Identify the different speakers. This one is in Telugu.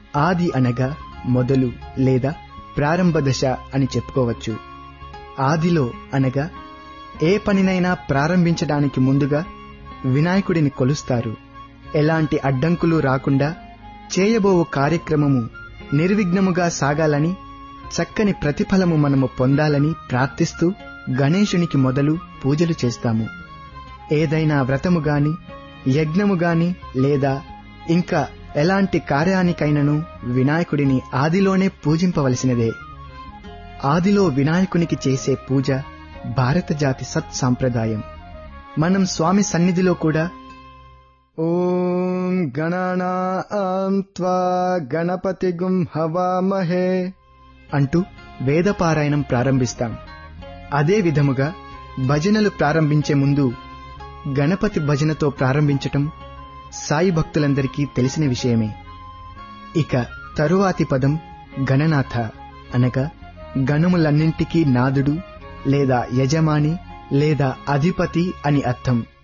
Speaker 1: ఆది అనగా మొదలు లేదా ప్రారంభ దశ అని చెప్పుకోవచ్చు ఆదిలో అనగా ఏ పనినైనా ప్రారంభించడానికి ముందుగా వినాయకుడిని కొలుస్తారు ఎలాంటి అడ్డంకులు రాకుండా చేయబోవు కార్యక్రమము నిర్విఘ్నముగా సాగాలని చక్కని ప్రతిఫలము మనము పొందాలని ప్రార్థిస్తూ గణేశునికి మొదలు పూజలు చేస్తాము ఏదైనా వ్రతము గాని యజ్ఞము గాని లేదా ఇంకా ఎలాంటి కార్యానికైనను వినాయకుడిని ఆదిలోనే పూజింపవలసినదే ఆదిలో వినాయకునికి చేసే పూజ భారత జాతి సత్ సాంప్రదాయం మనం స్వామి సన్నిధిలో కూడా ఓం గణానాం త్వా గణపతిగుం హవామహే అంటూ వేదపారాయణం ప్రారంభిస్తాం అదే విధముగా భజనలు ప్రారంభించే ముందు గణపతి భజనతో ప్రారంభించటం సాయి భక్తులందరికీ తెలిసిన విషయమే ఇక తరువాతి పదం గణనాథ అనగా గణములన్నింటికీ నాదుడు లేదా యజమాని లేదా అధిపతి అని అర్థం